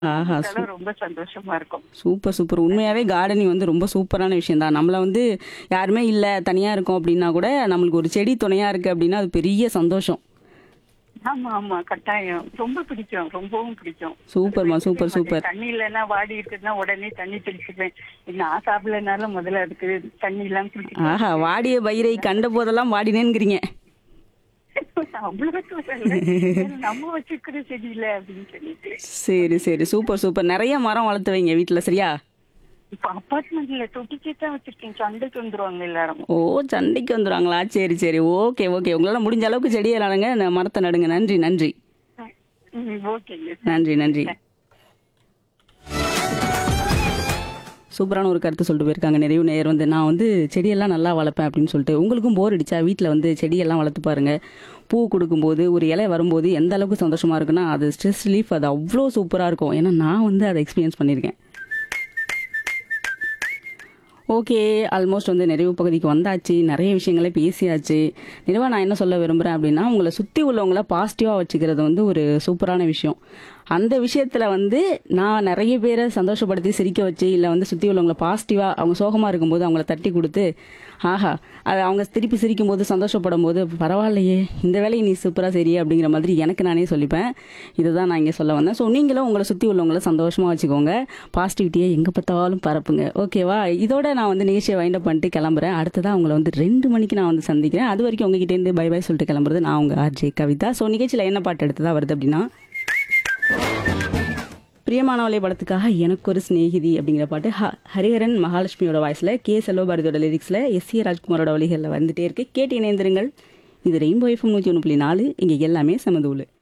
ஆஹா அதெல்லாம் ரொம்ப சந்தோஷமா இருக்கும் சூப்பர் சூப்பர் உண்மையாவே கார்டனிங் வந்து ரொம்ப சூப்பரான விஷயம் தான் நம்மள வந்து யாருமே இல்லை தனியாக இருக்கோம் அப்படின்னா கூட நம்மளுக்கு ஒரு செடி துணையாக இருக்குது அப்படின்னா அது பெரிய சந்தோஷம் ஆமா ஆமா கட்டாயம் ரொம்ப பிடிக்கும் ரொம்பவும் பிடிக்கும் சூப்பர்மா சூப்பர் சூப்பர் தண்ணி இல்லைன்னா வாடி இருக்குதுன்னா உடனே தண்ணி தெளிச்சுப்பேன் நான் சாப்பிடலனாலும் முதல்ல அதுக்கு தண்ணி எல்லாம் குடிச்சு ஆஹா வாடிய பயிரை கண்ட போதெல்லாம் வாடினேங்கிறீங்க அவ்வளவு சொல்லல. நம்ம வச்சிருக்கிற செடி இல்ல அப்படின்னு சொல்லிட்டு சரி சரி சூப்பர் சூப்பர் நிறைய மரம் வளர்த்து வைங்க வீட்டில் சரியா இப்ப அப்பார்ட்மெண்ட்ல தொட்டிக்கே தான் வச்சிருக்கேன் சண்டைக்கு வந்துருவாங்க எல்லாரும் ஓ சண்டைக்கு வந்துடுவாங்களா சரி சரி ஓகே ஓகே உங்களால் முடிஞ்ச அளவுக்கு செடியை நடுங்க ந- மரத்தை நடுங்க நன்றி நன்றி ம், ஓகேங்க நன்றி நன்றி சூப்பரான ஒரு கருத்து சொல்லிட்டு போயிருக்காங்க நிறைய நேர் வந்து நான் வந்து செடியெல்லாம் நல்லா வளர்ப்பேன் அப்படின்னு சொல்லிட்டு உங்களுக்கும் போர் அடிச்சா வீட்டில் வந்து செடியெல்லாம் வளர்த்து பாருங்க பூ கொடுக்கும்போது ஒரு இலை வரும்போது எந்த அளவுக்கு சந்தோஷமா இருக்குன்னா அது ஸ்ட்ரெஸ் ரிலீஃப் அது அவ்வளோ சூப்பராக இருக்கும் ஏன்னா நான் வந்து அதை எக்ஸ்பீரியன்ஸ் பண்ணியிருக்கேன் ஓகே ஆல்மோஸ்ட் வந்து நிறைவு பகுதிக்கு வந்தாச்சு நிறைய விஷயங்களை பேசியாச்சு நிறைவா நான் என்ன சொல்ல விரும்புகிறேன் அப்படின்னா உங்களை சுற்றி உள்ளவங்கள பாசிட்டிவாக வச்சுக்கிறது வந்து ஒரு சூப்பரான விஷயம் அந்த விஷயத்தில் வந்து நான் நிறைய பேரை சந்தோஷப்படுத்தி சிரிக்க வச்சு இல்லை வந்து சுற்றி உள்ளவங்கள பாசிட்டிவாக அவங்க சோகமாக இருக்கும்போது அவங்கள தட்டி கொடுத்து ஆஹா அது அவங்க திருப்பி சிரிக்கும் போது சந்தோஷப்படும் போது பரவாயில்லையே இந்த வேலையை நீ சூப்பராக சரி அப்படிங்கிற மாதிரி எனக்கு நானே சொல்லிப்பேன் இதுதான் நான் இங்கே சொல்ல வந்தேன் ஸோ நீங்களும் உங்களை சுற்றி உள்ளவங்கள சந்தோஷமாக வச்சுக்கோங்க பாசிட்டிவிட்டியை எங்கே பார்த்தாலும் பரப்புங்க ஓகேவா இதோட நான் வந்து நிகழ்ச்சியை வைண்டப் பண்ணிட்டு கிளம்புறேன் அடுத்ததான் உங்களை வந்து ரெண்டு மணிக்கு நான் வந்து சந்திக்கிறேன் அது வரைக்கும் உங்ககிட்டேருந்து பை பை சொல்லிட்டு கிளம்புறது நான் உங்கள் ஆர்ஜே கவிதா ஸோ நிகழ்ச்சியில் என்ன பாட்டு எடுத்ததா வருது அப்படின்னா பிரியமானவளை படத்துக்காக எனக்கு ஒரு சிநேகிதி அப்படிங்கிற பாட்டு ஹ- ஹரிஹரன் மகாலட்சுமியோட வாய்ஸில் கே செல்வபாரதியோட லிரிக்ஸில் எஸ் ஏ ராஜ்குமாரோட வழிகளில் வந்துட்டே இருக்கு கேட்டு இணைந்திருங்கள் இது ரெயின்போ எஃப்எம் நூற்றி ஒன்று புள்ளி நாலு இங்கே எல்லாமே சமதூள்